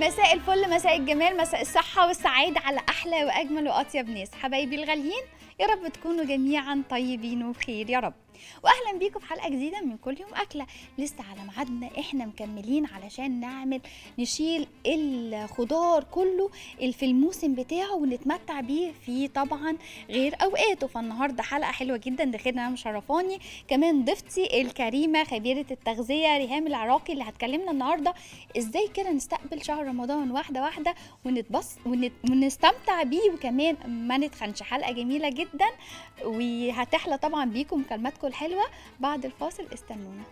مساء الفل مساء الجمال مساء الصحة والسعادة على أحلى وأجمل وأطيب ناس حبايبي الغاليين يا رب تكونوا جميعا طيبين وبخير يا رب واهلا بيكم في حلقه جديده من كل يوم اكله لسه على ميعادنا احنا مكملين علشان نعمل نشيل الخضار كله اللي في الموسم بتاعه ونتمتع بيه في طبعا غير اوقاته فالنهارده حلقه حلوه جدا ده خير نعم مشرفاني كمان ضيفتي الكريمه خبيره التغذيه ريهام العراقي اللي هتكلمنا النهارده ازاي كده نستقبل شهر رمضان واحده واحده ونتبص ونت... ونستمتع بيه وكمان ما نتخنش حلقه جميله جدا وهتحلى طبعا بيكم مكالماتكم الحلوه بعد الفاصل استنونا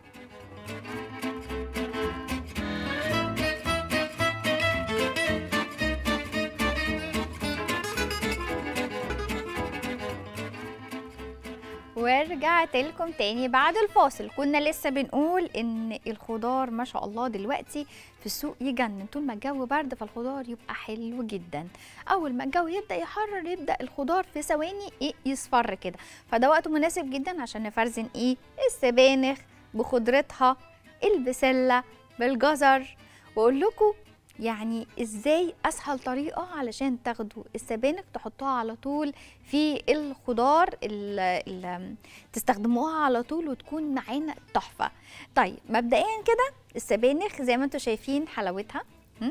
ورجعت لكم تاني بعد الفاصل كنا لسه بنقول ان الخضار ما شاء الله دلوقتي في السوق يجنن طول ما الجو برد فالخضار يبقى حلو جدا اول ما الجو يبدا يحرر يبدا الخضار في ثواني ايه يصفر كده فده وقت مناسب جدا عشان نفرزن ايه السبانخ بخضرتها البسله بالجزر واقول لكم يعني ازاي اسهل طريقه علشان تاخدوا السبانخ تحطوها على طول في الخضار ال ال تستخدموها على طول وتكون معانا تحفه طيب مبدئيا كده السبانخ زي ما انتم شايفين حلاوتها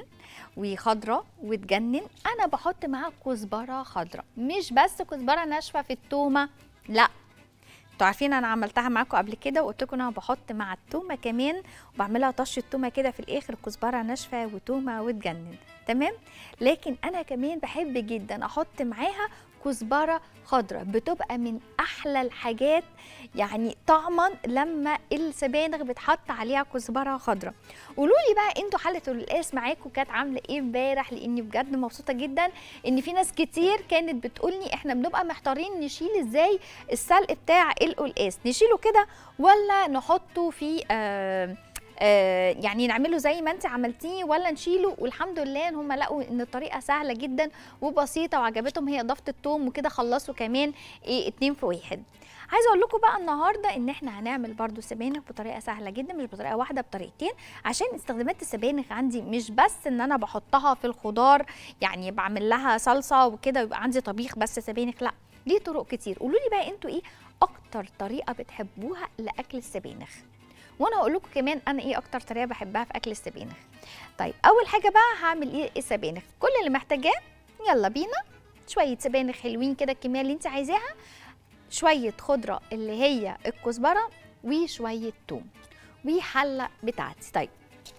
وخضره وتجنن انا بحط معاها كزبره خضراء مش بس كزبره ناشفه في التومه لا انتوا عارفين انا عملتها معاكم قبل كده وقلت لكم انا بحط مع التومه كمان وبعملها طشه تومه كده في الاخر كزبره ناشفه وتومه وتجنن تمام لكن انا كمان بحب جدا احط معاها كزبره خضراء بتبقى من احلى الحاجات يعني طعما لما السبانخ بتحط عليها كزبره خضراء قولوا لي بقى انتوا حاله القلقاس معاكم كانت عامله ايه امبارح لاني بجد مبسوطه جدا ان في ناس كتير كانت بتقولني احنا بنبقى محتارين نشيل ازاي السلق بتاع القلقاس نشيله كده ولا نحطه في آه آه يعني نعمله زي ما انت عملتيه ولا نشيله والحمد لله ان هم لقوا ان الطريقه سهله جدا وبسيطه وعجبتهم هي اضافه التوم وكده خلصوا كمان ايه اتنين في واحد عايزه اقول لكم بقى النهارده ان احنا هنعمل برده سبانخ بطريقه سهله جدا مش بطريقه واحده بطريقتين عشان استخدامات السبانخ عندي مش بس ان انا بحطها في الخضار يعني بعمل لها صلصه وكده ويبقى عندي طبيخ بس سبانخ لا ليه طرق كتير قولوا لي بقى انتوا ايه اكتر طريقه بتحبوها لاكل السبانخ وانا هقول لكم كمان انا ايه اكتر طريقه بحبها في اكل السبانخ طيب اول حاجه بقى هعمل ايه السبانخ كل اللي محتاجاه يلا بينا شويه سبانخ حلوين كده الكميه اللي انت عايزاها شويه خضره اللي هي الكزبره وشويه توم وحله بتاعتي طيب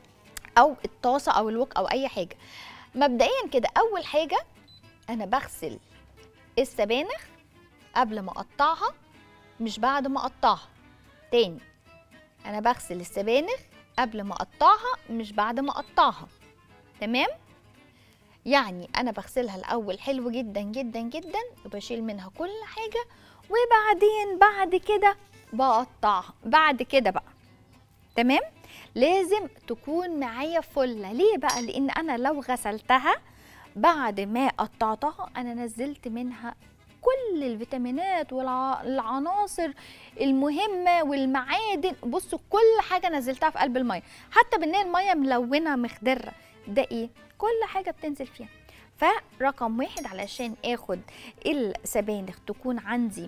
او الطاسه او الوك او اي حاجه مبدئيا كده اول حاجه انا بغسل السبانخ قبل ما اقطعها مش بعد ما اقطعها تاني انا بغسل السبانخ قبل ما اقطعها مش بعد ما اقطعها تمام يعني انا بغسلها الاول حلو جدا جدا جدا وبشيل منها كل حاجه وبعدين بعد كده بقطعها بعد كده بقى تمام لازم تكون معايا فله ليه بقى لان انا لو غسلتها بعد ما قطعتها انا نزلت منها كل الفيتامينات والعناصر المهمة والمعادن بصوا كل حاجة نزلتها في قلب المية حتى بالنهاية المية ملونة مخضرة ده ايه كل حاجة بتنزل فيها فرقم واحد علشان اخد السبانخ تكون عندي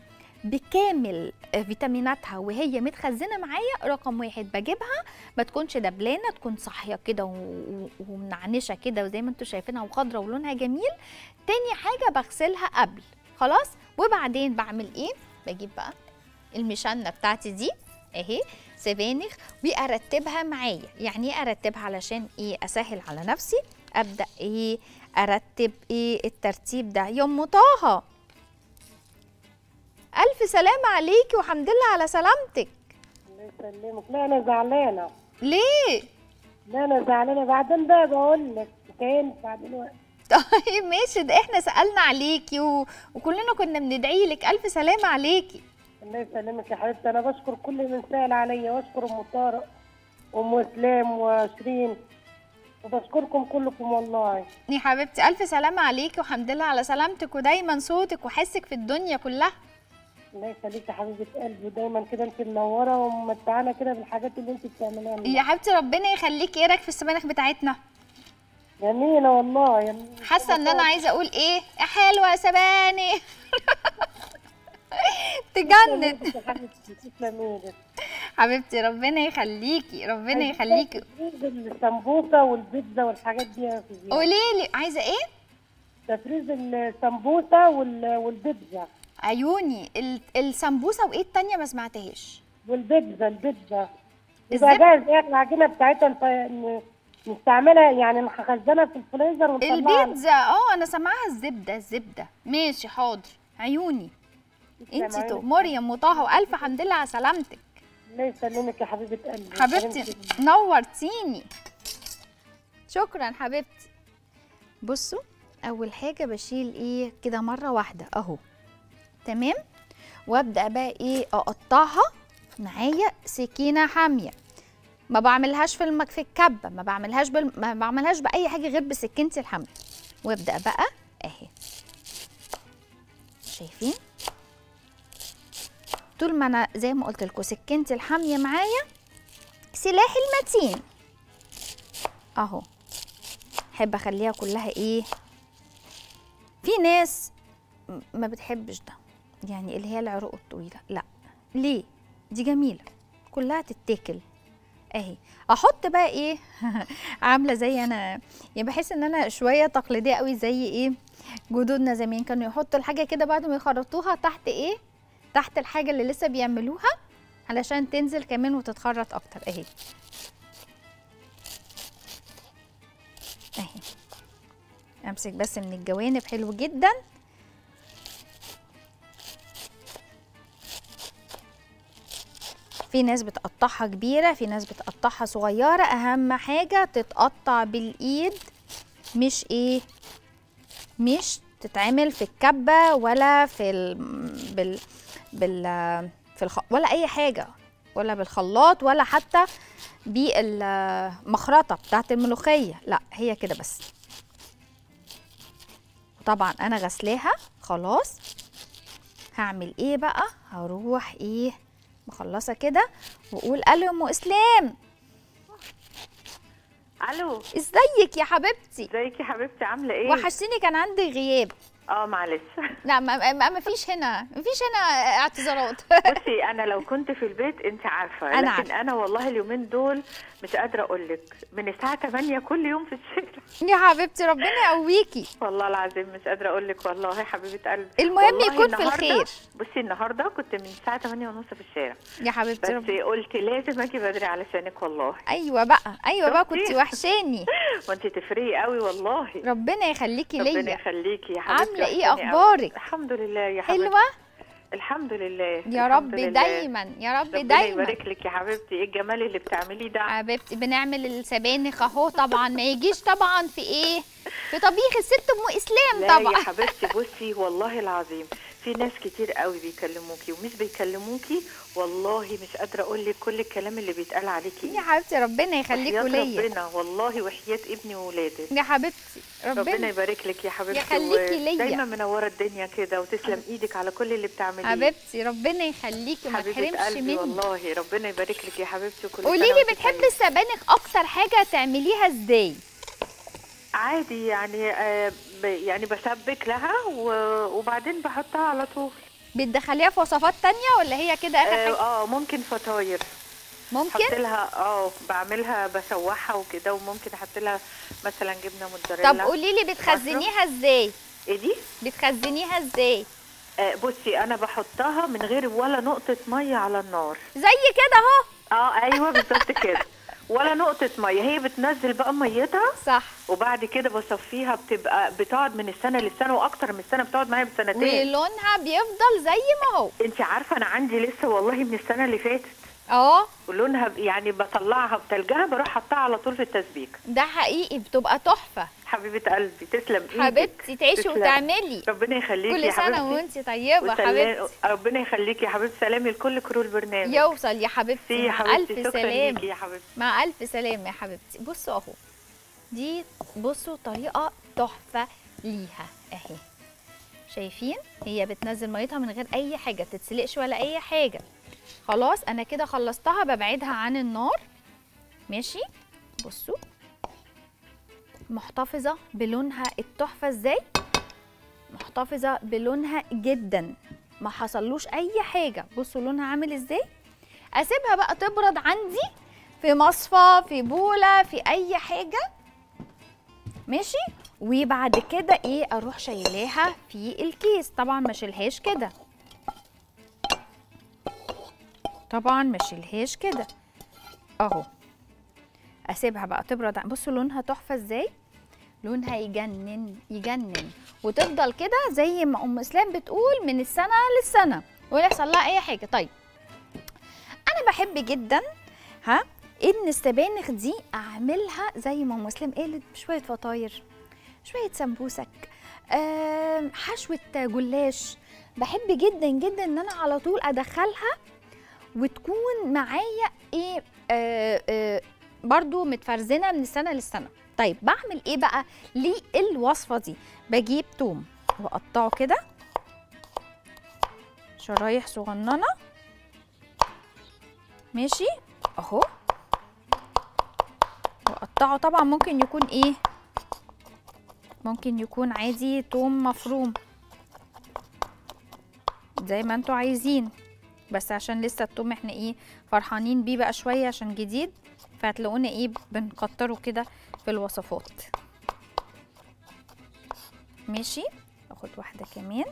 بكامل فيتاميناتها وهي متخزنه معايا رقم واحد بجيبها ما تكونش دبلانه تكون صاحيه كده ومنعنشه كده وزي ما انتم شايفينها وخضره ولونها جميل تاني حاجه بغسلها قبل خلاص وبعدين بعمل ايه بجيب بقى المشنه بتاعتي دي اهي سبانخ وارتبها معايا يعني ايه ارتبها علشان ايه اسهل على نفسي ابدا ايه ارتب ايه الترتيب ده يا ام طه الف سلامه عليكي وحمد لله على سلامتك الله يسلمك لا انا زعلانه ليه لا انا زعلانه بعدين بقى بقول لك تاني بعدين وقت طيب ماشي ده احنا سالنا عليكي و... وكلنا كنا بندعي لك الف سلامه عليكي الله يسلمك يا حبيبتي انا بشكر كل من سال عليا واشكر ام طارق وام اسلام وشيرين وبشكركم كلكم والله يا حبيبتي الف سلامه عليكي وحمد لله على سلامتك ودايما صوتك وحسك في الدنيا كلها الله يخليك يا حبيبه قلبي ودايما كده انت منوره وممتعانا كده بالحاجات اللي انت بتعمليها لنا. يا حبيبتي ربنا يخليكي ايه رايك في السبانخ بتاعتنا جميله والله يا حاسه ان انا عايزه اقول ايه يا حلوه يا سباني تجنن يا حبيبتي تسلمي لي حبيبتي ربنا يخليكي ربنا يخليكي تفريز السمبوسه والبيتزا والحاجات دي يا فيزياء قولي لي عايزه ايه تفريز السمبوسه وال- والبيتزا عيوني ال- السمبوسه وايه التانية ما سمعتهاش والبيتزا البيتزا الزبدة. يبقى جاهز ايه العجينه بتاعتها الف... ن- نستعملها يعني نخزنها في الفريزر ونطلعها البيتزا اه انا سامعاها الزبده الزبده ماشي حاضر عيوني تسلم انت عينك. تؤمري يا ام طه والف حمد لله على سلامتك الله يسلمك يا حبيبه قلبي حبيبتي نورتيني شكرا حبيبتي بصوا اول حاجه بشيل ايه كده مره واحده اهو تمام وابدا بقى ايه اقطعها معايا سكينه حاميه ما بعملهاش في المك في الكبه ما بعملهاش بال... ما بعملهاش باي حاجه غير بسكينتي الحاميه وابدا بقى اهي شايفين طول ما انا زي ما قلت لكم سكينتي الحاميه معايا سلاحي المتين اهو احب اخليها كلها ايه في ناس م- ما بتحبش ده يعني اللي هي العروق الطويله لا ليه دي جميله كلها تتاكل اهي احط بقى ايه عامله زي انا يعني بحس ان انا شويه تقليديه قوي زي ايه جدودنا زمان كانوا يحطوا الحاجه كده بعد ما يخرطوها تحت ايه تحت الحاجه اللي لسه بيعملوها علشان تنزل كمان وتتخرط اكتر اهي اهي امسك بس من الجوانب حلو جدا في ناس بتقطعها كبيرة في ناس بتقطعها صغيرة أهم حاجة تتقطع بالإيد مش إيه مش تتعمل في الكبة ولا في ال... بال... بال... في الخ... ولا أي حاجة ولا بالخلاط ولا حتى بالمخرطة بتاعت الملوخية لا هي كده بس طبعا أنا غسلاها خلاص هعمل ايه بقى هروح ايه مخلصه كده واقول الو يا ام اسلام الو ازيك يا حبيبتي ازيك يا حبيبتي عامله ايه وحشتيني كان عندي غياب اه معلش لا ما, ما, ما فيش هنا ما فيش هنا اعتذارات بصي انا لو كنت في البيت انت عارفه أنا لكن عارفة. انا والله اليومين دول مش قادره اقول لك من الساعه 8 كل يوم في الشارع يا حبيبتي ربنا يقويكي والله العظيم مش قادره اقول لك والله يا حبيبه قلبي المهم والله يكون في النهاردة- الخير. بصي النهارده كنت من الساعه 8 ونص في الشارع يا حبيبتي بس رب... قلت لازم اجي بدري علشانك والله ايوه بقى ايوه بقى شفتي؟ كنت وحشاني وانت تفرقي قوي والله ربنا يخليكي ربنا ليا يخليكي يا حبيبتي عاملة إيه وحشاني قوي. أخبارك؟ الحمد لله يا حبيبتي حلوه الحمد لله يا الحمد رب لله. دايما يا رب ربنا دايما يبارك لك يا حبيبتي ايه الجمال اللي بتعمليه ده حبيبتي بنعمل السبانخ اهو طبعا ما يجيش طبعا في ايه في طبيخ الست ام اسلام لا طبعا يا حبيبتي بصي والله العظيم في ناس كتير قوي بيكلموكي ومش بيكلموكي والله مش قادره اقول لك كل الكلام اللي بيتقال عليكي يا حبيبتي ربنا يخليكوا وحياة ليا ربنا والله وحياة ابني وولادك يا حبيبتي ربنا ربنا يبارك لك يا حبيبتي يخليكي ليا. دايما منوره الدنيا كده وتسلم ايدك على كل اللي بتعمليه حبيبتي ربنا يخليكي ما حبيبه تحرمش قلبي مني والله ربنا يبارك لك يا حبيبتي وكل قولي سنة لي وانت بتحبي طيبة. السبانخ اكتر حاجه تعمليها ازاي عادي يعني آه ب- يعني بسبك لها و- وبعدين بحطها على طول بتدخليها في وصفات تانية ولا هي كده اخر اه حاجه آه، ممكن فطاير ممكن احط لها اه بعملها بشوحها وكده وممكن احط لها مثلا جبنه موتزاريلا طب قولي لي بتخزنيها ازاي ايه دي بتخزنيها ازاي آه بصي انا بحطها من غير ولا نقطه ميه على النار زي كده اهو اه ايوه بالظبط كده ولا نقطه ميه هي بتنزل بقى ميتها صح وبعد كده بصفيها بتبقى بتقعد من السنه للسنه واكتر من السنه بتقعد معايا بسنتين ولونها بيفضل زي ما هو انت عارفه انا عندي لسه والله من السنه اللي فاتت اه ولونها ب- يعني بطلعها بتلجها بروح حطها على طول في التسبيك ده حقيقي بتبقى تحفه حبيبه قلبي تسلم ايدك حبيبتي تعيشي تسلم. وتعملي ربنا يخليكي يا كل سنه حبيبتي وانت طيبه وسلام- حبيبتي ربنا يخليكي يا حبيبتي سلامي لكل كرو البرنامج يوصل يا حبيبتي يا مع حبيبتي الف شكرا سلام ليكي يا حبيبتي مع الف سلام يا حبيبتي بصوا اهو دي بصوا طريقه تحفه ليها اهي شايفين هي بتنزل ميتها من غير اي حاجه تتسلقش ولا اي حاجه خلاص انا كده خلصتها ببعدها عن النار ماشي بصوا محتفظه بلونها التحفه ازاي محتفظه بلونها جدا ما حصلوش اي حاجه بصوا لونها عامل ازاي اسيبها بقى تبرد عندي في مصفى في بوله في اي حاجه ماشي وبعد كده ايه اروح شايلاها في الكيس طبعا ما اشيلهاش كده طبعا ما اشيلهاش كده اهو اسيبها بقى تبرد بصوا لونها تحفه ازاي لونها يجنن يجنن وتفضل كده زي ما ام اسلام بتقول من السنه للسنه ولا يحصل لها اي حاجه طيب انا بحب جدا ها ان السبانخ دي اعملها زي ما ام مسلم قالت بشويه فطاير شويه سمبوسك آم، حشوه جلاش بحب جدا جدا ان انا على طول ادخلها وتكون معايا ايه آه آه برضو متفرزنه من السنه للسنه طيب بعمل ايه بقى للوصفه دي بجيب توم واقطعه كده شرايح صغننه ماشي اهو واقطعه طبعا ممكن يكون ايه ممكن يكون عادي توم مفروم زي ما انتوا عايزين بس عشان لسه التوم احنا ايه فرحانين بيه بقى شويه عشان جديد فهتلاقونا ايه بنكتره كده في الوصفات ماشي اخد واحده كمان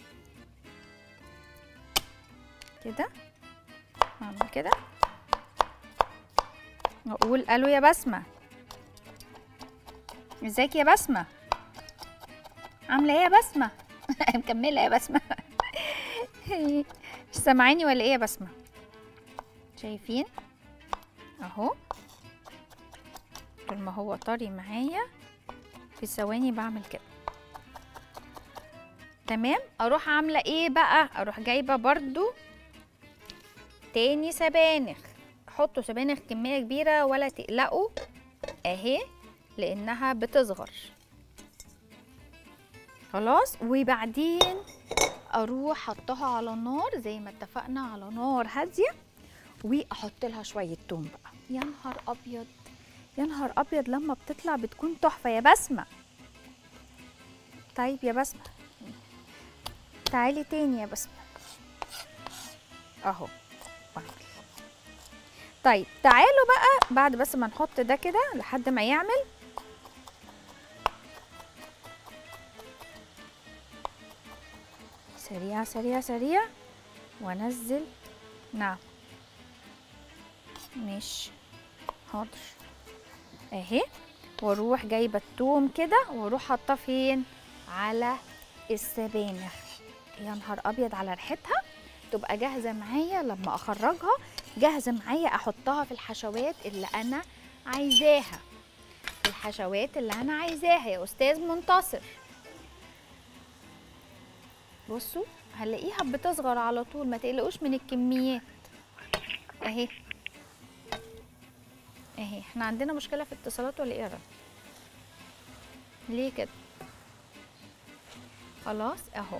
كده اعمل كده اقول الو يا بسمه ازيك يا بسمه عامله ايه يا بسمه مكمله يا بسمه مش سامعاني ولا ايه يا بسمه شايفين اهو طول ما هو طري معايا في ثواني بعمل كده تمام اروح عامله ايه بقى اروح جايبه برضو تاني سبانخ حطوا سبانخ كميه كبيره ولا تقلقوا اهي لانها بتصغر خلاص وبعدين اروح حطها على النار زي ما اتفقنا على نار هاديه واحط لها شويه توم بقى يا نهار ابيض يا نهار ابيض لما بتطلع بتكون تحفه يا بسمه طيب يا بسمه تعالي تاني يا بسمه اهو بعمل. طيب تعالوا بقى بعد بس ما نحط ده كده لحد ما يعمل سريع سريع سريع وانزل نعم ماشي حاضر اهي واروح جايبه التوم كده واروح حاطاه فين على السبانخ يا نهار ابيض على ريحتها تبقى جاهزه معايا لما اخرجها جاهزه معايا احطها في الحشوات اللي انا عايزاها في الحشوات اللي انا عايزاها يا استاذ منتصر بصوا هنلاقيها بتصغر على طول ما تقلقوش من الكميات اهي اهي احنا عندنا مشكله في اتصالات ولا ايه يا رنا؟ ليه كده خلاص اهو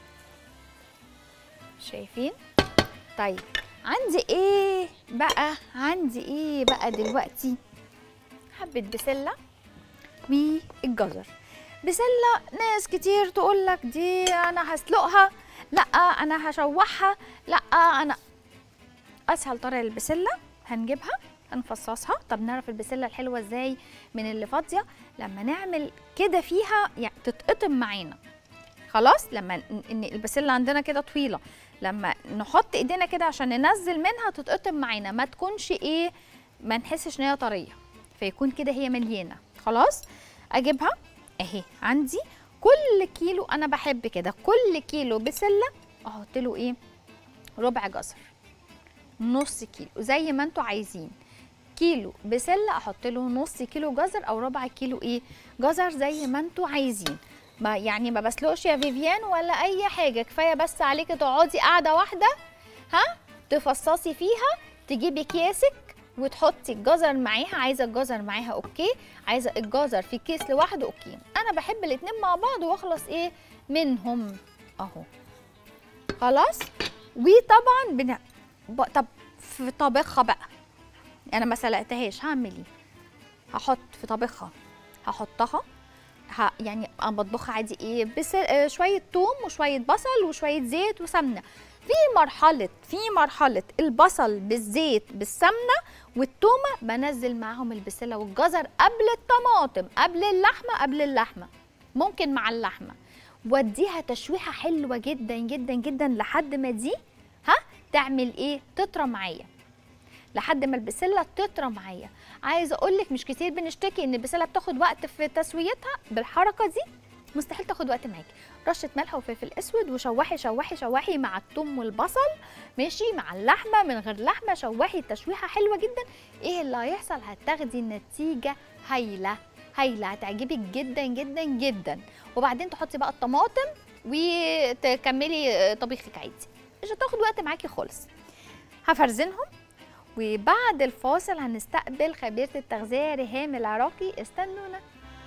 شايفين طيب عندي ايه بقى عندي ايه بقى دلوقتي حبه بسله والجزر بسله ناس كتير تقول لك دي انا هسلقها لا انا هشوحها لا انا اسهل طريقه للبسله هنجيبها هنفصصها طب نعرف البسله الحلوه ازاي من اللي فاضيه لما نعمل كده فيها يعني تتقطم معانا خلاص لما ن- ان البسله عندنا كده طويله لما نحط ايدينا كده عشان ننزل منها تتقطم معانا ما تكونش ايه ما نحسش ان هي طريه فيكون كده هي مليانه خلاص اجيبها اهي عندي كل كيلو انا بحب كده كل كيلو بسله احط له ايه ربع جزر نص كيلو زي ما انتوا عايزين كيلو بسله احط له نص كيلو جزر او ربع كيلو ايه جزر زي ما انتوا عايزين ما يعني ما بسلقش يا فيفيان ولا اي حاجه كفايه بس عليكي تقعدي قاعده واحده ها تفصصي فيها تجيبي كياسك وتحطي الجزر معاها عايزه الجزر معاها اوكي عايزه الجزر في كيس لوحده اوكي انا بحب الاتنين مع بعض واخلص ايه منهم اهو خلاص وطبعا بن... ب... طب في طبخها بقى انا ما سلقتهاش هعمل ايه هحط في طبخها هحطها ه... يعني انا بطبخها عادي ايه بس آه، شويه توم وشويه بصل وشويه زيت وسمنه في مرحله في مرحله البصل بالزيت بالسمنه والتومه بنزل معاهم البسله والجزر قبل الطماطم قبل اللحمه قبل اللحمه ممكن مع اللحمه واديها تشويحه حلوه جدا جدا جدا لحد ما دي ها تعمل ايه تطرى معايا لحد ما البسله تطرى معايا عايزه اقول لك مش كتير بنشتكي ان البسله بتاخد وقت في تسويتها بالحركه دي مستحيل تاخد وقت معاكي رشه ملح وفلفل اسود وشوحي شوحي شوحي مع الثوم والبصل ماشي مع اللحمه من غير لحمه شوحي تشويحه حلوه جدا ايه اللي هيحصل هتاخدي نتيجه هايله هايله هتعجبك جدا جدا جدا وبعدين تحطي بقى الطماطم وتكملي آه، طبيخك عادي مش هتاخد وقت معاكي خالص هفرزنهم وبعد الفاصل هنستقبل خبيرة التغذية ريهام العراقي استنونا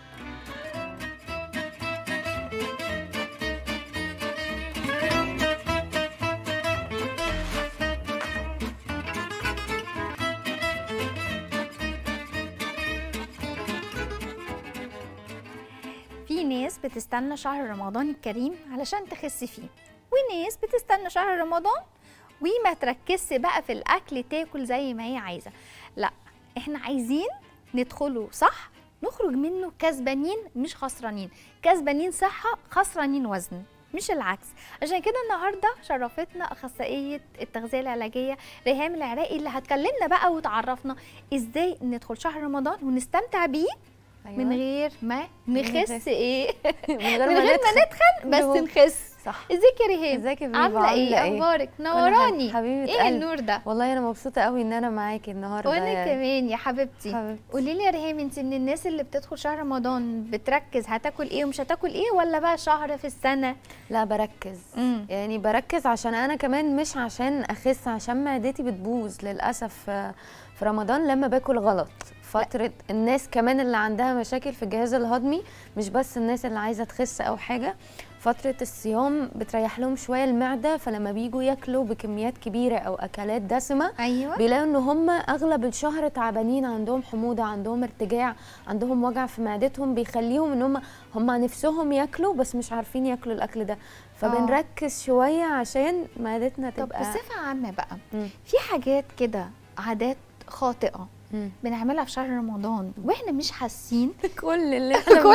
في ناس بتستنى شهر رمضان الكريم علشان تخس فيه وناس بتستنى شهر رمضان وما تركزش بقى في الاكل تاكل زي ما هي عايزه لا احنا عايزين ندخله صح نخرج منه كسبانين مش خسرانين كسبانين صحه خسرانين وزن مش العكس عشان كده النهارده شرفتنا اخصائيه التغذيه العلاجيه ريهام العراقي اللي هتكلمنا بقى وتعرفنا ازاي ندخل شهر رمضان ونستمتع بيه أيوة. من غير ما نخس نخس. ايه من من غير ما نتخن بس دهون. نخس صح ازيك يا ريهام ازيك يا بيبي عامله ايه اخبارك نوراني حبيبه ايه قلبي. النور ده والله انا مبسوطه قوي ان انا معاكي النهارده وانا يعني. كمان يا حبيبتي حبيبتي قولي لي يا ريهام انت من الناس اللي بتدخل شهر رمضان بتركز هتاكل ايه ومش هتاكل ايه ولا بقى شهر في السنه لا بركز امم يعني بركز عشان انا كمان مش عشان اخس عشان معدتي بتبوظ للاسف آه، في رمضان لما باكل غلط فترة الناس كمان اللي عندها مشاكل في الجهاز الهضمي مش بس الناس اللي عايزة تخس أو حاجة فترة الصيام بتريح لهم شوية المعدة فلما بيجوا ياكلوا بكميات كبيرة أو أكلات دسمة ايوه بيلاقوا ان هم اغلب الشهر تعبانين عندهم حموضه عندهم ارتجاع عندهم وجع في معدتهم بيخليهم ان هم هم نفسهم ياكلوا بس مش عارفين ياكلوا الاكل ده فبنركز شويه عشان معدتنا طب تبقى بصفه عامه بقى مم. في حاجات كده عادات خاطئه مم. بنعملها في شهر رمضان واحنا مش حاسين كل اللي كل كل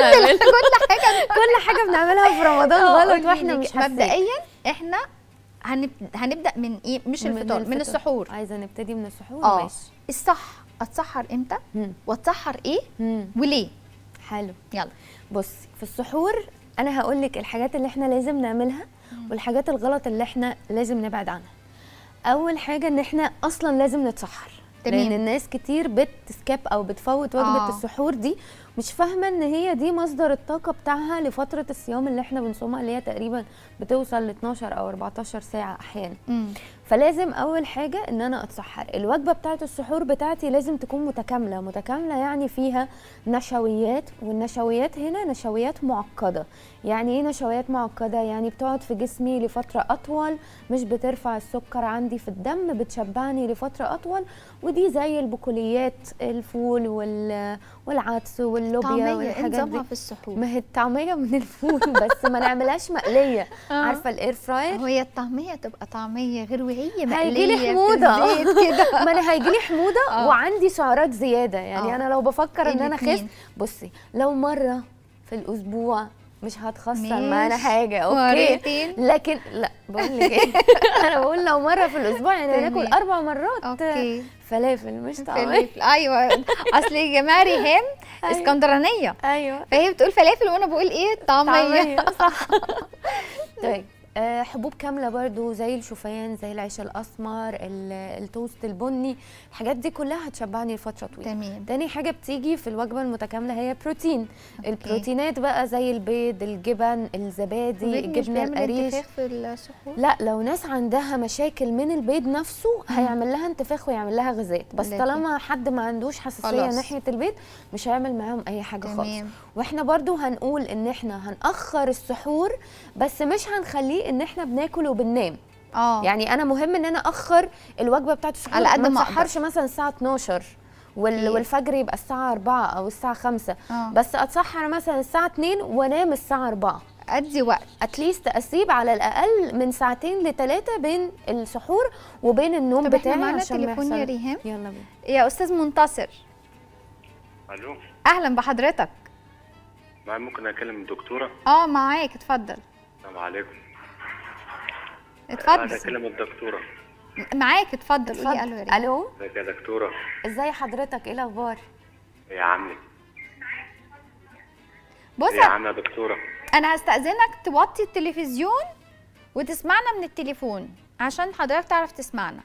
حاجه كل حاجه بنعملها في رمضان آه، غلط قولي واحنا لي مش كده. حاسين مبدئيا احنا هنب- هنبدا من ايه مش من الفطار من الفطار. السحور عايزه نبتدي من السحور اه ماشي الصح اتسحر امتى مم. واتسحر ايه مم. وليه حلو يلا بصي في السحور انا هقول لك الحاجات اللي احنا لازم نعملها والحاجات الغلط اللي احنا لازم نبعد عنها اول حاجه ان احنا اصلا لازم نتسحر تمام. لان الناس كتير بتسكاب او بتفوت وجبه آه. آه. السحور دي مش فاهمه ان هي دي مصدر الطاقه بتاعها لفتره الصيام اللي احنا بنصومها اللي هي تقريبا بتوصل ل 12 او 14 ساعه احيانا مم. فلازم اول حاجه ان انا اتسحر الوجبه بتاعه السحور بتاعتي لازم تكون متكامله متكامله يعني فيها نشويات والنشويات هنا نشويات معقده يعني ايه نشويات معقده يعني بتقعد في جسمي لفتره اطول مش بترفع السكر عندي في الدم بتشبعني لفتره اطول ودي زي البقوليات الفول وال والعدس واللوبيا طعميه ايه والحاجات دي نظامها في السحور ما هي الطعميه من الفول بس ما نعملهاش مقليه آه. عارفه الاير فراير هي الطعميه تبقى طعميه غير وهي هيجيلي مقليه في حموضة. الزيت كده ما انا هيجيلي حموضه آه. وعندي سعرات زياده يعني آه. انا لو بفكر ان انا اخس الاتنين. بصي لو مره في الاسبوع مش هتخسر ماشي. معانا حاجه اوكي مرتين. لكن لا بقول لك ايه انا بقول لو مره في الاسبوع يعني تمام. ناكل اربع مرات اوكي فلافل مش طعميه فلافل ايوه اصل يا جماعه ريهام أيوة. اسكندرانيه ايوه فهي بتقول فلافل وانا بقول ايه طعميه طعميه صح طيب آه، حبوب كامله برضو زي الشوفان زي العيش الاسمر ال- التوست البني الحاجات دي كلها هتشبعني لفتره طويله تمام تاني حاجة بتيجي في الوجبة المتكاملة هي بروتين أوكي. البروتينات بقى زي البيض الجبن الزبادي البيض مش الجبنة بيعمل القريش انتفاخ في السحور لا لو ناس عندها مشاكل من البيض نفسه هيعمل لها انتفاخ ويعمل لها غازات بس لكن- طالما حد ما عندوش حساسية خلاص. ناحية البيض مش هيعمل معاهم اي حاجة خالص تمام واحنا برضو هنقول ان احنا هنأخر السحور بس مش هنخليه ان احنا بناكل وبننام اه يعني انا مهم ان انا اخر الوجبه بتاعت السحور على قد ما أقدر. اتسحرش مثلا الساعه 12 وال... أوكي. والفجر يبقى الساعه 4 او الساعه 5 اه بس اتسحر مثلا الساعه 2 وانام الساعه 4 ادي وقت اتليست اسيب على الاقل من ساعتين لثلاثه بين السحور وبين النوم طب احنا بتاعي معانا عشان ما تليفون يا يحصل ريهام يلا بينا يا استاذ منتصر الو اهلا بحضرتك معايا ممكن اكلم الدكتوره اه معاك اتفضل السلام عليكم عايز اتفضل اكلم الدكتوره معاك اتفضل قولي الو يا اتفضل. ريهام الو ازيك يا دكتوره ازاي حضرتك ايه الاخبار ايه يا عمي بص ايه يا عم يا دكتوره انا هستأذنك توطي التلفزيون وتسمعنا من التليفون عشان حضرتك تعرف تسمعنا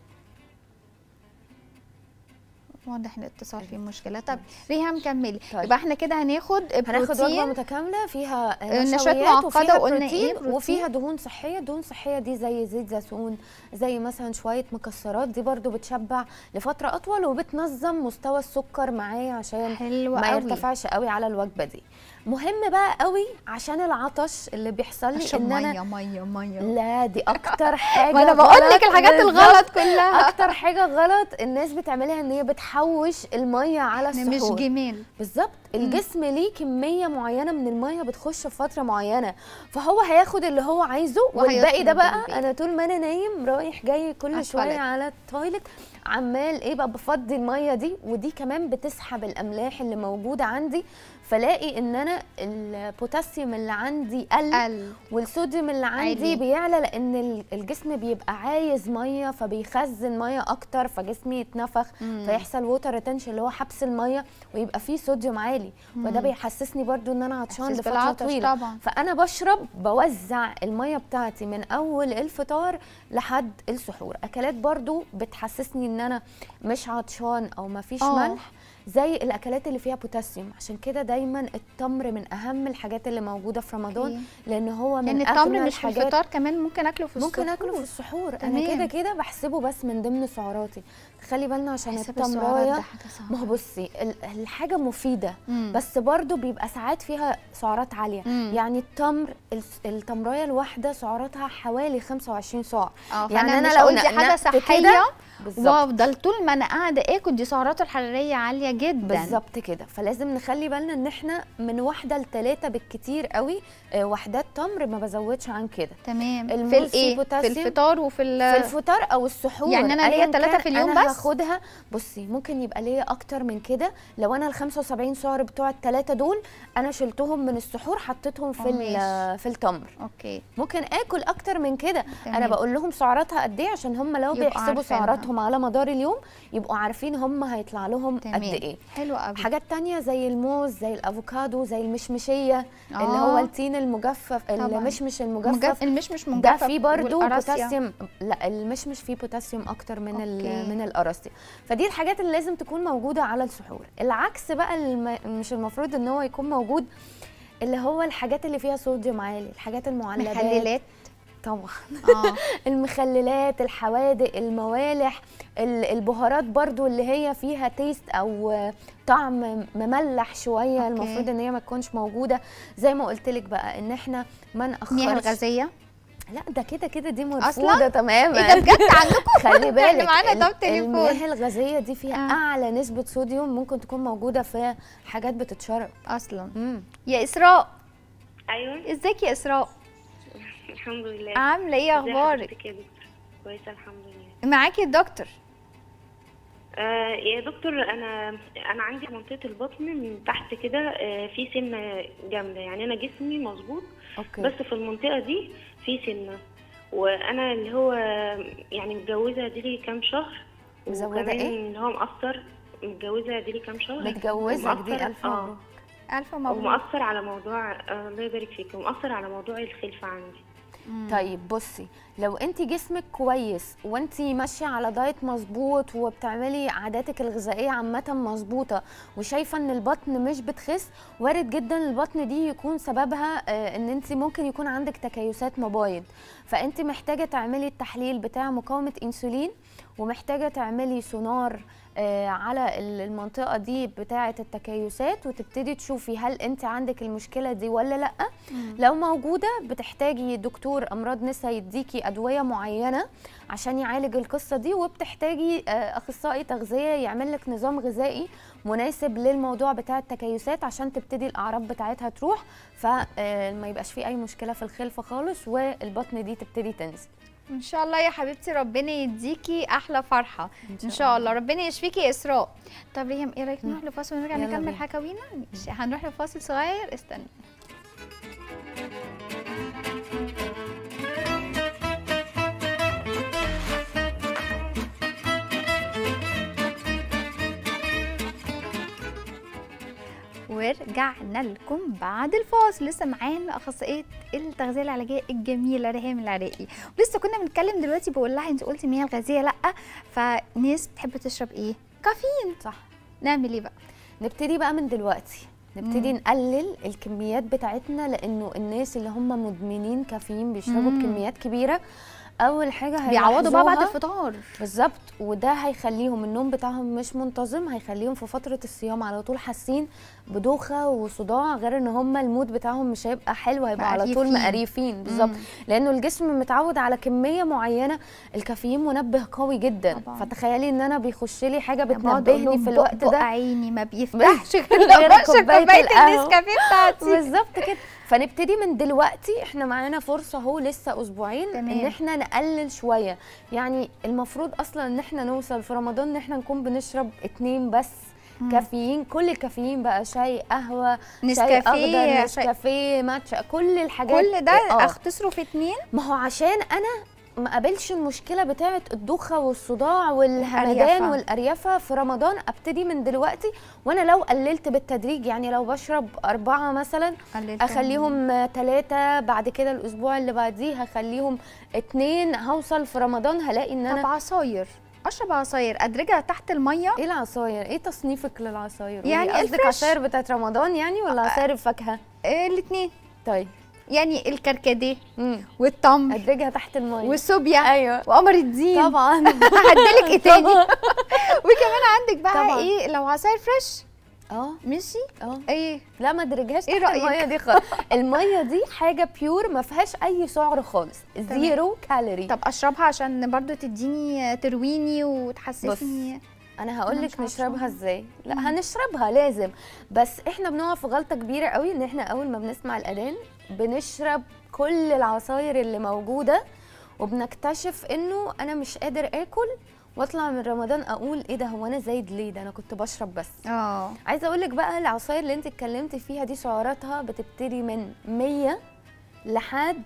واضح ان الاتصال فيه مشكله طب ريهام كملي طيب. يبقى احنا كده هناخد هناخد وجبه بروتين متكامله فيها نشويات نشويات معقدة وفيها وقلنا إيه؟ بروتين بروتين. وفيها دهون صحيه دهون صحيه دي زي زيت زيتون زي مثلا شويه مكسرات دي برضو بتشبع لفتره اطول وبتنظم مستوى السكر معايا عشان حلو ما قوي يرتفعش قوي على الوجبه دي مهم بقى قوي عشان العطش اللي بيحصل لي اشرب ان انا ميه ميه ميه لا دي اكتر حاجه ما انا بقول لك غلط الحاجات بالظبط. الغلط كلها اكتر حاجه غلط الناس بتعملها ان هي بتحوش الميه على إحنا مش السحور جمال بالظبط الجسم ليه كميه معينه من الميه بتخش في فتره معينه فهو هياخد اللي هو عايزه وهيطلب والباقي ده بقى الباقي. انا طول ما انا نايم رايح جاي كل على شويه التواليت. على التويلت عمال ايه بقى بفضي الميه دي ودي كمان بتسحب الاملاح اللي موجوده عندي فلاقي ان انا البوتاسيوم اللي عندي قل قل والصوديوم اللي عالي. عندي بيعلى لان ال- الجسم بيبقى عايز ميه فبيخزن ميه اكتر فجسمي يتنفخ مم. فيحصل ووتر ريتنشن اللي هو حبس الميه ويبقى فيه صوديوم عالي وده بيحسسني برضو ان انا عطشان إحساس لفتره بالعطش طويله طبعا. فانا بشرب بوزع الميه بتاعتي من اول الفطار لحد السحور اكلات برضو بتحسسني ان انا مش عطشان او ما فيش آه. ملح زي الاكلات اللي فيها بوتاسيوم عشان كده دايما التمر من اهم الحاجات اللي موجوده في رمضان أوكي. لان هو من لان أغنى التمر مش في الحاجات الفطار كمان ممكن اكله في ممكن السحور. اكله في السحور تمام. انا كده كده بحسبه بس من ضمن سعراتي خلي بالنا عشان حساب السعرات التمرايه ده حاجة صعبة. ما هو بصي ال- الحاجه مفيده مم. بس برضو بيبقى ساعات فيها سعرات عاليه مم. يعني التمر الس- التمرايه الواحده سعراتها حوالي 25 سعر اه يعني يعني أنا انا لو لو دي حاجه نقنقت كده صحيه بالظبط وافضل طول ما انا قاعده اكل دي سعراته الحراريه عاليه جدا بالظبط كده فلازم نخلي بالنا ان احنا من واحده لثلاثه بالكتير قوي آه، وحدات تمر ما بزودش عن كده تمام الموز في فيه الايه في بوتاسيوم. الفطار وفي ال في الفطار او السحور يعني أنا ليا أياً تلاتة كان في اليوم انا بس؟ هاخدها بصي ممكن يبقى ليا اكتر من كده لو انا ال 75 سعر بتوع الثلاثه دول انا شلتهم من السحور حطيتهم في آه، ال- ماشي. في التمر اوكي ممكن اكل اكتر من كده تمام. انا بقول لهم سعراتها قد ايه عشان هم لو يبقوا بيحسبوا عارفينها. سعراتهم على مدار اليوم يبقوا عارفين هم هيطلع لهم تمام قد ايه حلو قوي حاجات تانية زي الموز زي الافوكادو زي المشمشيه اللي آه. هو التين المجفف طبعاً. المشمش مجف... المجفف المشمش ده مجفف فيه برضو والقراصية. بوتاسيوم لا المشمش فيه بوتاسيوم اكتر من أوكي. ال- من القراصية فدي الحاجات اللي لازم تكون موجوده على السحور العكس بقى الم... مش المفروض ان هو يكون موجود اللي هو الحاجات اللي فيها صوديوم عالي الحاجات المعلبات مخللات طبعا اه المخللات الحوادق الموالح ال- البهارات برضو اللي هي فيها تيست او طعم مملح شويه أوكي. المفروض ان هي ما تكونش موجوده زي ما قلت لك بقى ان احنا ما المياه ناخرش الغازيه لا ده كده كده دي أصلاً؟ مرفوضه تماما ايه ده بجد عندكم خلي بالك احنا معانا ال- طب تليفون المياه الغازيه دي فيها آه. اعلى نسبه صوديوم ممكن تكون موجوده في حاجات بتتشرب اصلا مم. يا اسراء ايوه ازيك يا اسراء الحمد لله عامله ايه ازي اخبارك حضرتك يا دكتور كويسه الحمد لله معاكي الدكتور آه يا دكتور انا انا عندي منطقه البطن من تحت كده آه في سنه جامده يعني انا جسمي مظبوط اوكي بس في المنطقه دي في سنه وانا اللي هو يعني متجوزه دي كام شهر مزودة وكمان إيه؟ اللي هو مقصر متجوزه دي كام شهر متجوزه دي ومقصر- الف اه مبروك الف مبروك ومؤثر على موضوع آه الله يبارك فيك ومؤثر على موضوع الخلفه عندي مم. طيب بصي لو انت جسمك كويس وانت ماشيه على دايت مظبوط وبتعملي عاداتك الغذائيه عامه مظبوطه وشايفه ان البطن مش بتخس وارد جدا البطن دي يكون سببها آه، ان انت ممكن يكون عندك تكيسات مبايض فانت محتاجه تعملي التحليل بتاع مقاومه انسولين ومحتاجه تعملي سونار آه، على ال- المنطقه دي بتاعه التكيسات وتبتدي تشوفي هل انت عندك المشكله دي ولا لا لو موجوده بتحتاجي دكتور امراض نساء يديكي ادويه معينه عشان يعالج القصه دي وبتحتاجي آه، اخصائي تغذيه يعمل لك نظام غذائي مناسب للموضوع بتاع التكيسات عشان تبتدي الاعراض بتاعتها تروح فما يبقاش في اي مشكله في الخلفه خالص والبطن دي تبتدي تنزل ان شاء الله يا حبيبتي ربنا يديكي احلى فرحه ان شاء الله ربنا يشفيكي يا اسراء طب ريم ايه رايك نروح لفاصل ونرجع يلا نكمل بينا. حكاوينا ماشي هنروح لفاصل صغير استنى ورجعنا لكم بعد الفاصل لسه معانا اخصائيه التغذيه العلاجيه الجميله ريهام العراقي ولسه كنا بنتكلم دلوقتي بقول لها انت قلتي مياه الغازيه لا فناس بتحب تشرب ايه كافيين صح نعمل ايه بقى نبتدي بقى من دلوقتي نبتدي مم. نقلل الكميات بتاعتنا لانه الناس اللي هم مدمنين كافيين بيشربوا مم. بكميات كبيره اول حاجه بيعوضوا بقى بعد هيلاحظوها- الفطار بالظبط وده هيخليهم النوم بتاعهم مش منتظم هيخليهم في فتره الصيام على طول حاسين بدوخه وصداع غير ان هم المود بتاعهم مش هيبقى حلو هيبقى على طول مقريفين. مقريفين بالظبط مم. لانه الجسم متعود على كميه معينه الكافيين منبه قوي جدا طبعاً. فتخيلي ان انا بيخش لي حاجه بقعد أقول بتنبهني لهم في بق- الوقت بق ده عيني ما بيفتحش غير غير لما اشرب كوباية كوبايه القهوة. النسكافيه بتاعتي بالظبط كده فنبتدي من دلوقتي احنا معانا فرصه اهو لسه اسبوعين تمام. ان احنا نقلل شويه يعني المفروض اصلا ان احنا نوصل في رمضان ان احنا نكون بنشرب اتنين بس كافيين كل الكافيين بقى شاي قهوه شاي نسكافيه، اخضر شاي- نسكافيه ماتشا كل الحاجات كل ده آه. اختصره في اتنين ما هو عشان انا ما قابلش المشكله بتاعه الدوخه والصداع والهمدان والأريفة. والاريافه في رمضان ابتدي من دلوقتي وانا لو قللت بالتدريج يعني لو بشرب اربعه مثلا قللتهم. اخليهم ثلاثه بعد كده الاسبوع اللي بعديه هخليهم اتنين هوصل في رمضان هلاقي ان طب انا عصاير اشرب عصاير ادرجها تحت الميه ايه العصاير ايه تصنيفك للعصاير يعني قولي، قصدك الفريش. عصاير بتاعت رمضان يعني ولا عصاير الفاكهه إيه الاثنين طيب يعني الكركديه امم والتمر ادرجها تحت الميه والسوبيا ايوه وقمر الدين طبعا هعدلك ايه تاني وكمان عندك بقى طبعاً. ايه لو عصاير فريش اه ماشي اه ايه لا ما ادرجهاش إيه تحت رأيك؟ الميه دي خالص الميه دي حاجه بيور ما فيهاش اي سعر خالص زيرو كالوري طب اشربها عشان برضو تديني ترويني وتحسسني انا هقول أنا لك مش عارفة. نشربها ازاي لا هنشربها لازم بس احنا بنقع في غلطه كبيره قوي ان احنا اول ما بنسمع الاذان بنشرب كل العصاير اللي موجوده وبنكتشف انه انا مش قادر اكل واطلع من رمضان اقول ايه ده هو انا زايد ليه ده انا كنت بشرب بس اه عايزه اقول لك بقى العصاير اللي انت اتكلمتي فيها دي سعراتها بتبتدي من 100 لحد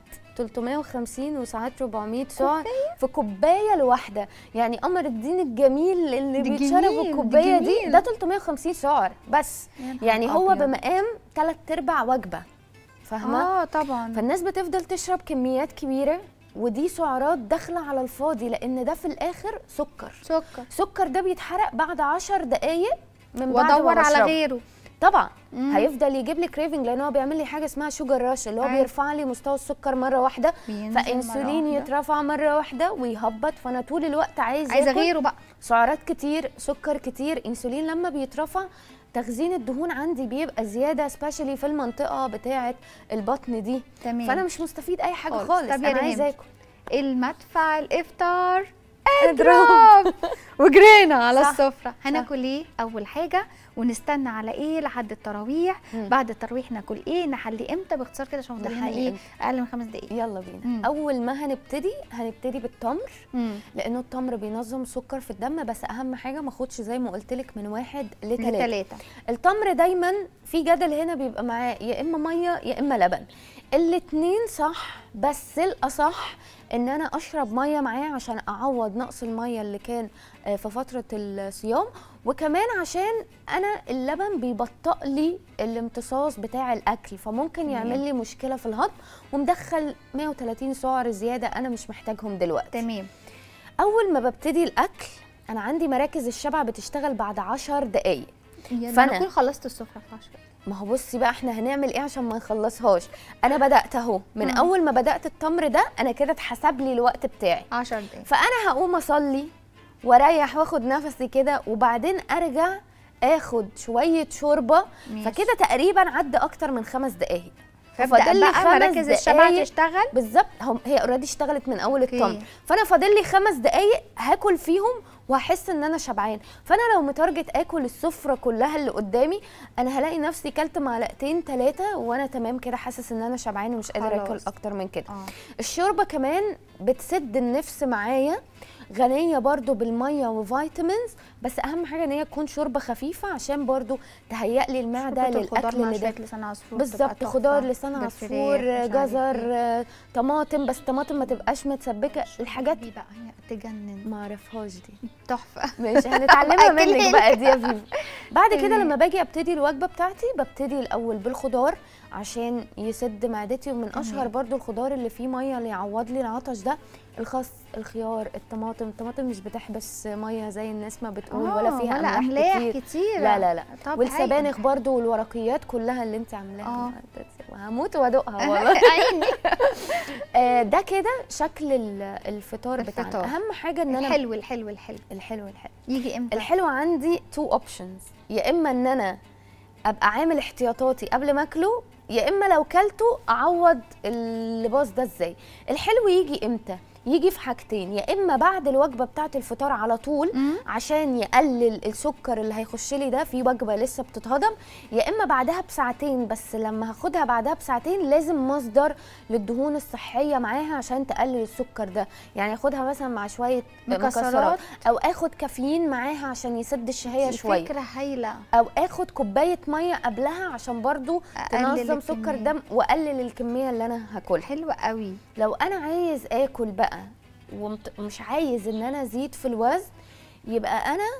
350 وساعات 400 سعر في كوبايه الواحده يعني قمر الدين الجميل اللي ده بيتشرب جميل، ده الكوبايه دي جميل. ده 350 سعر بس يا نهار يعني هو أبيض. بمقام ثلاث ارباع وجبه فاهمه اه طبعا فالناس بتفضل تشرب كميات كبيره ودي سعرات داخله على الفاضي لان ده في الاخر سكر سكر سكر ده بيتحرق بعد 10 دقايق من بعد ما وادور على بشربه. غيره طبعا مم. هيفضل يجيب لي كريفنج لان هو بيعمل لي حاجه اسمها شوجر راش اللي هو أيوة. بيرفع لي مستوى السكر مره واحده بينزل مرة فانسولين واحدة. يترفع مره واحده ويهبط فانا طول الوقت عايز عايزه ياكل غيره بقى سعرات كتير سكر كتير انسولين لما بيترفع تخزين الدهون عندي بيبقى زياده سبيشالي في المنطقه بتاعه البطن دي تمام فانا مش مستفيد اي حاجه خالص. خالص طب يا انا عايز ريهام، اكل المدفع الافطار اضرب اضرب وجرينا على صح، السفره هناكل ايه اول حاجه ونستنى على ايه لحد التراويح مم. بعد التراويح ناكل ايه نحلي امتى باختصار كده عشان فاضل لنا نحلي ايه إمتى؟ اقل من خمس دقايق يلا بينا مم. اول ما هنبتدي هنبتدي بالتمر مم. لانه التمر بينظم سكر في الدم بس اهم حاجه ما اخدش زي ما قلت لك من واحد لثلاثه لثلاثه التمر دايما في جدل هنا بيبقى معاه يا اما ميه يا اما لبن الاتنين صح بس الاصح ان انا اشرب ميه معاه عشان اعوض نقص الميه اللي كان آه، في فتره الصيام وكمان عشان انا اللبن بيبطئ لي الامتصاص بتاع الاكل فممكن تمام. يعمل لي مشكله في الهضم ومدخل 130 سعر زياده انا مش محتاجهم دلوقتي تمام اول ما ببتدي الاكل انا عندي مراكز الشبع بتشتغل بعد 10 دقايق يعني فأنا- انا اكون خلصت السفره في 10 ما هو بصي بقى احنا هنعمل ايه عشان ما نخلصهاش انا بدات اهو من مم. اول ما بدات التمر ده انا كده اتحسب لي الوقت بتاعي 10 دقايق فانا هقوم اصلي واريح واخد نفسي كده وبعدين ارجع اخد شويه شوربه ماشي. فكده تقريبا عدى اكتر من خمس دقايق فابدا ففاضل لي بقى خمس مراكز الشبع دقايق. تشتغل بالظبط هم هي اوريدي اشتغلت من اول أوكي. التمر فانا فاضل لي خمس دقايق هاكل فيهم وهحس ان انا شبعان فانا لو متارجت اكل السفره كلها اللي قدامي انا هلاقي نفسي كلت معلقتين ثلاثه وانا تمام كده حاسس ان انا شبعان ومش قادر اكل خلاص. اكتر من كده اه الشوربه كمان بتسد النفس معايا غنيه برضو بالميه وفيتامينز بس اهم حاجه ان هي تكون شوربه خفيفه عشان برضو تهيأ لي المعده شوربة الخضار للاكل مع اللي شوية ده لسان عصفور بالظبط بتبقى خضار تحفة. لسان بالفراخ، عصفور مش عارف جزر إيه. آه، طماطم بس طماطم ما تبقاش متسبكه الحاجات دي بقى هي تجنن ما اعرفهاش دي تحفه ماشي هنتعلمها أكل منك هنا. بقى دي يا فيفا بعد كده تمام. لما باجي ابتدي الوجبه بتاعتي ببتدي الاول بالخضار عشان يسد معدتي ومن اشهر برضو الخضار اللي فيه ميه اللي يعوض لي العطش ده الخس الخيار الطماطم الطماطم مش بتحبس ميه زي الناس ما بتقول ولا آه، فيها ولا املاح املاح كتير كتير لا لا لا طب والسبانخ برضو والورقيات كلها اللي انت عاملاها آه. هموت وادوقها والله عيني آه، ده كده شكل ال- الفطار بتاعنا الفطار. اهم حاجه ان انا الحلو الحلو الحلو الحلو الحلو يجي امتى الحلو عندي تو اوبشنز يا اما ان انا ابقى عامل احتياطاتي قبل ما اكله يا اما لو كلته اعوض اللي باظ ده ازاي الحلو يجي امتى يجي في حاجتين يا اما بعد الوجبه بتاعه الفطار على طول مم. عشان يقلل السكر اللي هيخش لي ده في وجبه لسه بتتهضم يا اما بعدها بساعتين بس لما هاخدها بعدها بساعتين لازم مصدر للدهون الصحيه معاها عشان تقلل السكر ده يعني اخدها مثلا مع شويه مكسرات. او اخد كافيين معاها عشان يسد الشهيه شويه فكره هايله او اخد كوبايه ميه قبلها عشان برضو أقلل تنظم سكر الكمية. دم واقلل الكميه اللي انا هاكلها حلوه قوي لو انا عايز اكل بقى ومش عايز ان انا ازيد في الوزن يبقى انا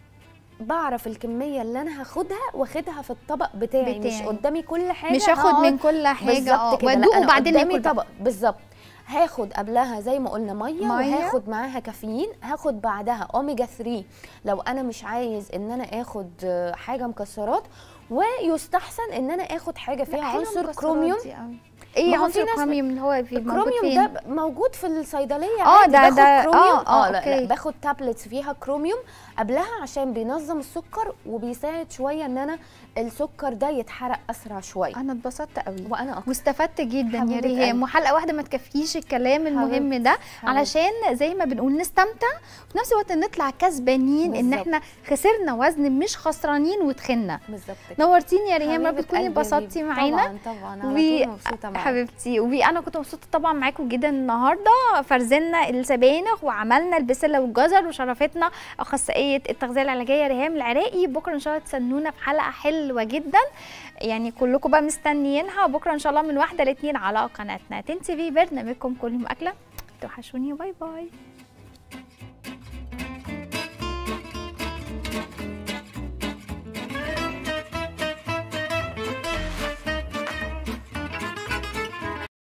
بعرف الكميه اللي انا هاخدها واخدها في الطبق بتاعي, بتاعي. مش قدامي كل حاجه مش هاخد هقعد من كل حاجه بالظبط اه كده لا، وادوق أنا وبعدين قدامي ناكل بقى. طبق بالظبط هاخد قبلها زي ما قلنا ميه, مية. وهاخد معاها كافيين هاخد بعدها اوميجا 3 لو انا مش عايز ان انا اخد آه، حاجه مكسرات ويستحسن ان انا اخد حاجه فيها لا، حلوة عنصر المكسرات كروميوم دي قوي. ايه ما هو في عنصر ناس كروميوم اللي هو في موجود الكروميوم فين؟ ده موجود في الصيدليه آه، عادي ده- باخد ده- كروميوم آه، آه، لا, أوكي. لا باخد تابلتس فيها كروميوم قبلها عشان بينظم السكر وبيساعد شويه ان انا السكر ده يتحرق اسرع شويه انا اتبسطت قوي وانا اكتر واستفدت جدا يا حبيبة ريهام قلبي. وحلقه واحده ما تكفيش الكلام المهم ده علشان زي ما بنقول نستمتع وفي نفس الوقت نطلع كسبانين ان بالظبط. احنا خسرنا وزن مش خسرانين وتخنا بالظبط كده. نورتيني يا ريهام رب حبيبة تكوني قلبي يا انبسطتي بيبي. معانا طبعا طبعا على طول مبسوطه معاك حبيبتي وانا كنت مبسوطه طبعا معاكم جدا النهارده فرزنا السبانخ وعملنا البسله والجزر وشرفتنا اخصائيه التغذيه العلاجيه ريهام العراقي بكره ان شاء الله تستنونا في حلقه حلوه جدا يعني كلكم بقى مستنيينها بكره ان شاء الله من واحده لاثنين على قناتنا تن تي في برنامجكم كل يوم اكله توحشوني باي باي